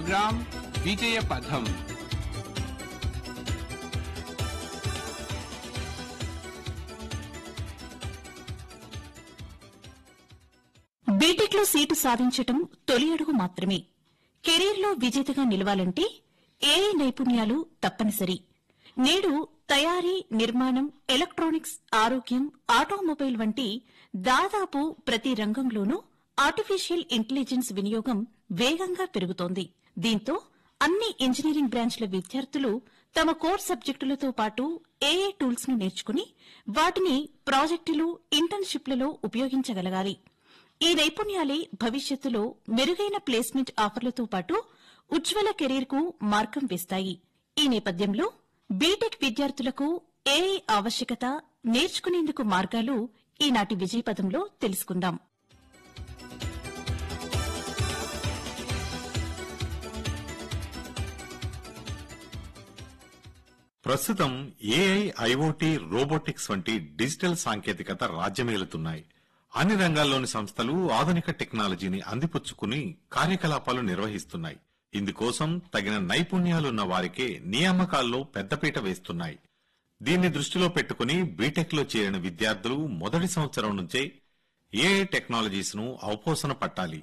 programme విజయ పథం BTech లో seat సాధించటం తొలి అడుగు మాత్రమే కెరీర్లో విజేతగా నిలవాలంటే ఏఐ నైపుణ్యాలు తప్పనిసరి నేడు తయారీ నిర్మాణం ఎలక్ట్రానిక్స్ ఆరోగ్యం ఆటోమొబైల్ వంటి దాదాపు ప్రతి రంగంలోనూ ఆర్టిఫిషియల్ ఇంటెలిజెన్స్ వినియోగం వేగంగా పెరుగుతోంది దీంతో అన్ని ఇంజనీరింగ్ బ్రాంచ్ల విద్యార్థులు తమ కోర్ సబ్జెక్టులతో పాటు ఏఏ టూల్స్ ను నేర్చుకుని వాటిని ప్రాజెక్టులు ఇంటర్న్షిప్లలో ఉపయోగించగలగాలి ఈ నైపుణ్యాలే భవిష్యత్తులో మెరుగైన ప్లేస్మెంట్ ఆఫర్లతో పాటు ఉజ్వల కెరీర్ కు మార్గం వేస్తాయి ఈ నేపథ్యంలో బీటెక్ విద్యార్థులకు ఏఐ ఆవశ్యకత నేర్చుకునేందుకు మార్గాలు ఈనాటి విజయపథంలో తెలుసుకుందాం ప్రస్తుతం ఏఐ ఐఓటీ రోబోటిక్స్ వంటి డిజిటల్ సాంకేతికత రాజ్యమేలుతున్నాయి అన్ని రంగాల్లోని సంస్థలు ఆధునిక టెక్నాలజీని అందిపుచ్చుకుని కార్యకలాపాలు నిర్వహిస్తున్నాయి ఇందుకోసం తగిన నైపుణ్యాలున్న వారికే నియామకాల్లో పెద్దపీట వేస్తున్నాయి దీన్ని దృష్టిలో పెట్టుకుని బీటెక్ లో చేరిన విద్యార్థులు మొదటి సంవత్సరం నుంచే ఏఐ టెక్నాలజీస్ ను అవపోసన పట్టాలి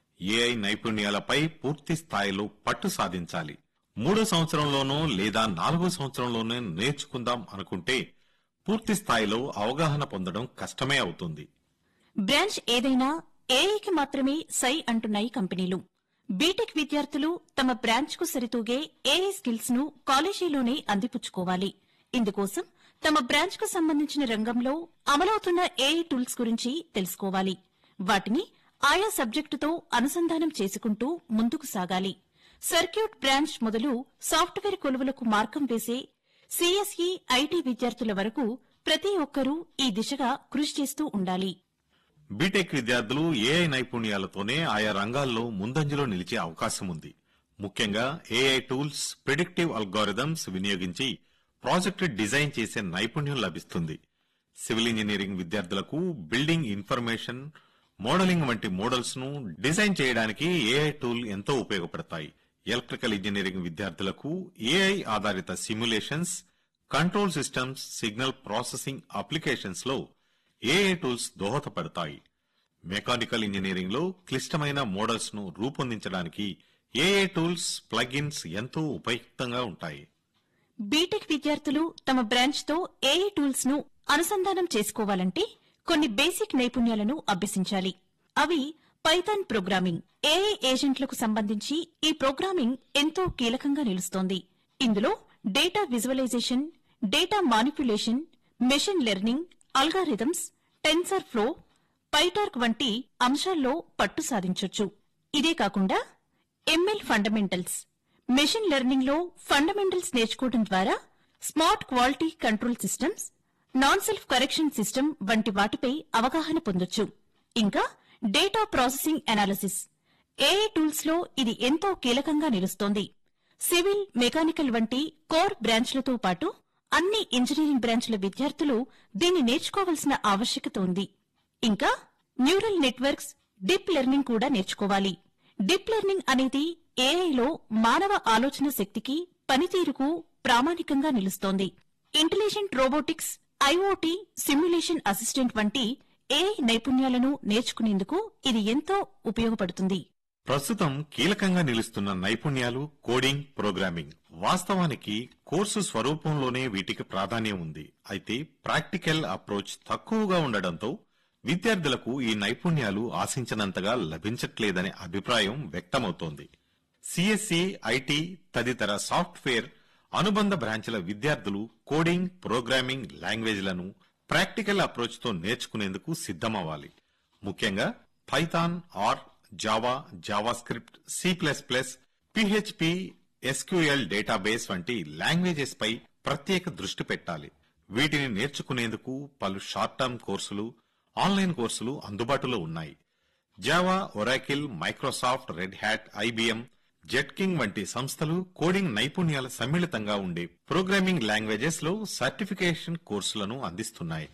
ఏఐ నైపుణ్యాలపై పూర్తి స్థాయిలో పట్టు సాధించాలి మూడో సంవత్సరంలోనో లేదా నాలుగో సంవత్సరంలోనే నేర్చుకుందాం అనుకుంటే పూర్తి స్థాయిలో అవగాహన పొందడం కష్టమే అవుతుంది బ్రాంచ్ ఏదైనా ఏఐకి మాత్రమే సై అంటున్నాయి కంపెనీలు బీటెక్ విద్యార్థులు తమ బ్రాంచ్ కు సరితూగే ఏఐ స్కిల్స్ ను కాలేజీలోనే అందిపుచ్చుకోవాలి ఇందుకోసం తమ బ్రాంచ్ కు సంబంధించిన రంగంలో అమలవుతున్న ఏఐ టూల్స్ గురించి తెలుసుకోవాలి వాటిని ఆయా సబ్జెక్టుతో అనుసంధానం చేసుకుంటూ ముందుకు సాగాలి సర్క్యూట్ బ్రాంచ్ మొదలు సాఫ్ట్వేర్ కొలువులకు మార్గం వేసే సిఎస్ఈ ఐటీ విద్యార్థుల వరకు ప్రతి ఒక్కరూ ఈ దిశగా కృషి చేస్తూ ఉండాలి బీటెక్ విద్యార్థులు ఏఐ నైపుణ్యాలతోనే ఆయా రంగాల్లో ముందంజలో నిలిచే అవకాశం ఉంది ముఖ్యంగా ఏఐ టూల్స్ ప్రిడిక్టివ్ అల్గారిథమ్స్ వినియోగించి ప్రాజెక్టు డిజైన్ చేసే నైపుణ్యం లభిస్తుంది సివిల్ ఇంజనీరింగ్ విద్యార్థులకు బిల్డింగ్ ఇన్ఫర్మేషన్ మోడలింగ్ వంటి మోడల్స్ ను డిజైన్ చేయడానికి ఏఐ టూల్ ఎంతో ఉపయోగపడతాయి ఎలక్ట్రికల్ ఇంజనీరింగ్ విద్యార్థులకు ఏఐ ఆధారిత simulations control systems signal processing applications లో ఏఐ టూల్స్ దోహదపడతాయి మెకానికల్ ఇంజనీరింగ్ లో క్లిష్టమైన మోడల్స్ ను రూపొందించడానికి ఏఐ టూల్స్ ప్లగిన్స్ ఎంతో ఉపయుక్తంగా ఉంటాయి బీటెక్ విద్యార్థులు తమ బ్రాంచ్ తో ఏఐ టూల్స్ ను అనుసంధానం చేసుకోవాలంటే కొన్ని బేసిక్ నైపుణ్యాలను అభ్యసించాలి అవి పైథాన్ ప్రోగ్రామింగ్ ఏఐ ఏజెంట్లకు సంబంధించి ఈ ప్రోగ్రామింగ్ ఎంతో కీలకంగా నిలుస్తోంది ఇందులో data visualisation data manipulation machine learning algorithms TensorFlow PyTorch వంటి అంశాల్లో పట్టు సాధించొచ్చు ఇదే కాకుండా ఎంఎల్ ఫండమెంటల్స్ మెషిన్ లెర్నింగ్ లో ఫండమెంటల్స్ నేర్చుకోవడం ద్వారా smart quality control systems non self correction system వంటి వాటిపై అవగాహన పొందొచ్చు ఇంకా data processing analysis AI tools లో ఇది ఎంతో కీలకంగా నిలుస్తోంది సివిల్ మెకానికల్ వంటి కోర్ బ్రాంచ్లతో పాటు అన్ని ఇంజనీరింగ్ బ్రాంచ్ల విద్యార్థులు దీన్ని నేర్చుకోవాల్సిన ఆవశ్యకత ఉంది ఇంకా న్యూరల్ నెట్వర్క్స్ డీప్ లెర్నింగ్ కూడా నేర్చుకోవాలి డీప్ లెర్నింగ్ అనేది ఏఐలో మానవ ఆలోచన శక్తికి పనితీరుకు ప్రామాణికంగా నిలుస్తోంది intelligent robotics IoT simulation assistant వంటి ఏఐ నైపుణ్యాలను నేర్చుకునేందుకు ఇది ఎంతో ఉపయోగపడుతుంది ప్రస్తుతం కీలకంగా నిలుస్తున్న నైపుణ్యాలు కోడింగ్ ప్రోగ్రామింగ్ వాస్తవానికి కోర్సు స్వరూపంలోనే వీటికి ప్రాధాన్యం ఉంది అయితే ప్రాక్టికల్ అప్రోచ్ తక్కువగా ఉండడంతో విద్యార్థులకు ఈ నైపుణ్యాలు ఆశించినంతగా లభించట్లేదనే అభిప్రాయం వ్యక్తమవుతోంది సిఎస్సి ఐటీ తదితర సాఫ్ట్వేర్ అనుబంధ బ్రాంచ్ల విద్యార్థులు కోడింగ్ ప్రోగ్రామింగ్ లాంగ్వేజ్లను ప్రాక్టికల్ అప్రోచ్ తో నేర్చుకునేందుకు సిద్ధమవ్వాలి ముఖ్యంగా Python R Java JavaScript C plus plus PHP SQL database వంటి లాంగ్వేజెస్ పై ప్రత్యేక దృష్టి పెట్టాలి వీటిని నేర్చుకునేందుకు పలు షార్ట్ టర్మ్ కోర్సులు ఆన్లైన్ కోర్సులు అందుబాటులో ఉన్నాయి Java Oracle Microsoft Red Hat IBM Jetking వంటి సంస్థలు కోడింగ్ నైపుణ్యాల సమ్మిళితంగా ఉండే ప్రోగ్రామింగ్ లాంగ్వేజెస్ లో సర్టిఫికేషన్ కోర్సులను అందిస్తున్నాయి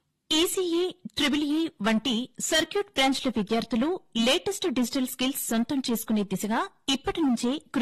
ఈసీఏ ట్రిపుల్ ఈ వంటి సర్క్యూట్ బ్రాంచ్ల విద్యార్థులు లేటెస్ట్ డిజిటల్ స్కిల్స్ సొంతం చేసుకునే దిశగా ఇప్పటి నుంచే కృషి